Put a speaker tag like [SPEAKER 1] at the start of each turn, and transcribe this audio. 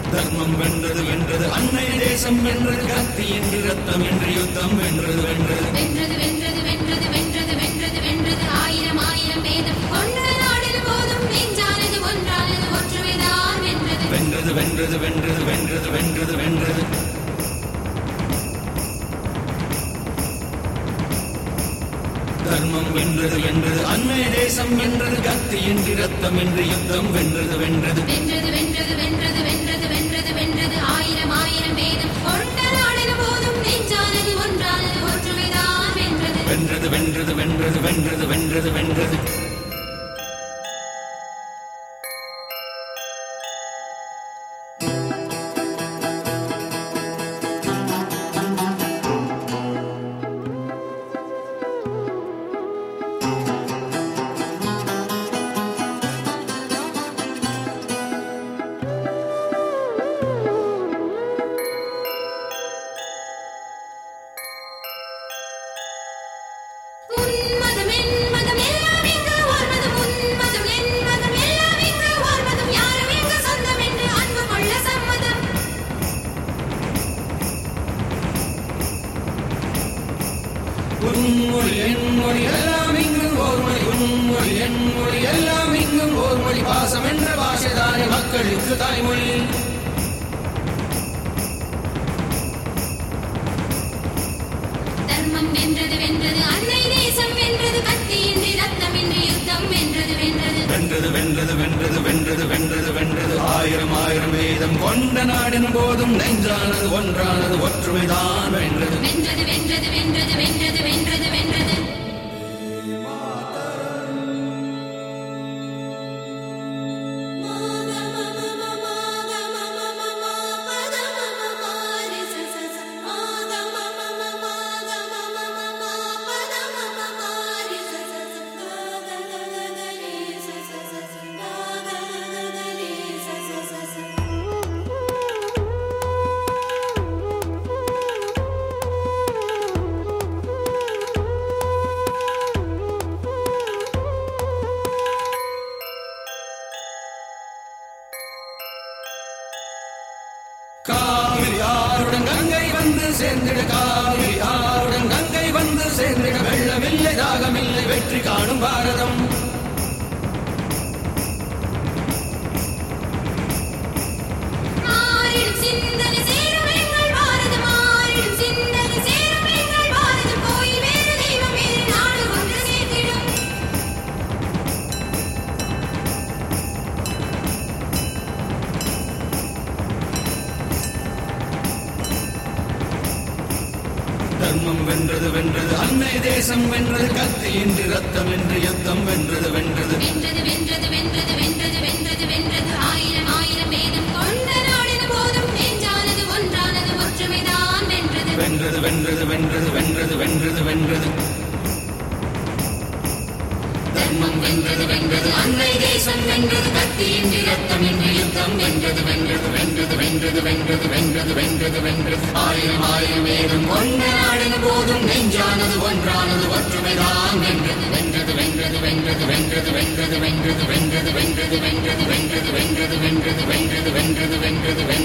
[SPEAKER 1] தர்மம் வென்றது வென்றது அன்னை தேசம் வென்றது கத்தி என்று ரத்தம் என்று யுத்தம் வென்றது வென்றது
[SPEAKER 2] வென்றது வென்றது வென்றது வென்றது வென்றது வென்றது ஆயிரம் ஆயிரம் வேதம் கொண்ட நாடில் போதும் நெஞ்சானது ஒன்றானது ஒற்றுமைதான் வென்றது
[SPEAKER 1] வென்றது வென்றது வென்றது வென்றது வென்றது வென்றது தர்மம் வென்றது வென்றது அன்னை தேசம் வென்றது கத்தி என்று ரத்தம் என்று யுத்தம் வென்றது வென்றது
[SPEAKER 2] வென்றது வென்றது வென்றது வென்றது வென்றது வென்றது ஆயிரம் ஆயிரம் வேதம் கொண்ட நாடில் போதும் நெஞ்சானது ஒன்றானது ஒற்றுமைதான் வென்றது
[SPEAKER 1] வென்றது வென்றது வென்றது வென்றது வென்றது வென்றது
[SPEAKER 2] உன்மதம் என்மதம் எல்லாம் இங்கு ஓர்மதம் உன்மதம் என்மதம் எல்லாம் இங்கு ஓர்மதம் யாரும் இங்கு சொந்தம் என்று அன்பு கொள்ள சம்மதம்
[SPEAKER 1] உன்மொழி என்மொழி எல்லாம் இங்கும் ஓர்மொழி உன்மொழி என்மொழி எல்லாம் இங்கும் ஓர்மொழி பாசம் என்ற பாஷைதானே மக்களுக்கு தாய்மொழி
[SPEAKER 2] தர்மம் வென்றது வென்றது அன்னை தேசம் வென்றது கத்தியின்றி ரத்தமின்றி யுத்தம் வென்றது வென்றது
[SPEAKER 1] வென்றது வென்றது வென்றது வென்றது வென்றது வென்றது ஆயிரம் ஆயிரம் வேதம் கொண்ட நாடின் போதும் நெஞ்சானது ஒன்றானது ஒற்றுமைதான் வென்றது
[SPEAKER 2] வென்றது வென்றது வென்றது வென்றது வென்றது வென்றது
[SPEAKER 1] காவிரி ஆறுடன் கங்கை வந்து சேர்ந்திட காவிரி ஆறுடன் கங்கை வந்து சேர்ந்திட வெள்ளமில்லை தாகமில்லை வெற்றி காணும் பாரதம்
[SPEAKER 2] மாறிடும் சிந்தனை சேரும் எங்கள் பாரதம் மாறிடும் சிந்தனை சேரும் எங்கள் பாரதம் கோயில் வேறு தெய்வம் வேறு நாடு ஒன்று சேர்த்திடும்
[SPEAKER 1] தர்மம் வென்றது வென்றது அன்னை தேசம் வென்றது கத்தி என்று ரத்தம் என்று யுத்தம் வென்றது வென்றது
[SPEAKER 2] வென்றது வென்றது வென்றது வென்றது வென்றது வென்றது ஆயிரம் ஆயிரம் வேதம் கொண்ட நாடின போதும் நெஞ்சானது ஒன்றானது ஒற்றுமைதான் வென்றது
[SPEAKER 1] வென்றது வென்றது வென்றது வென்றது வென்றது வென்றது தர்மம் வென்றது வென்றது அன்னை தேசம் வென்றது கத்தி என்று ரத்தம் என்று யுத்தம் வென்றது வென்றது வென்றது வென்றது வென்றது வென்றது வென்றது வென்றது ஆயிரம் ஆயிரம் வேதம் கொண்ட நாடின போதும் நெஞ்சானது ஒன்றானது ஒற்றுமைதான் வென்றது வென்றது வென்றது வென்றது வென்றது வென்றது வென்றது வென்றது வென்றது வென்றது வென்றது வென்றது வென்றது வென்றது வென்றது வென்றது வென்றது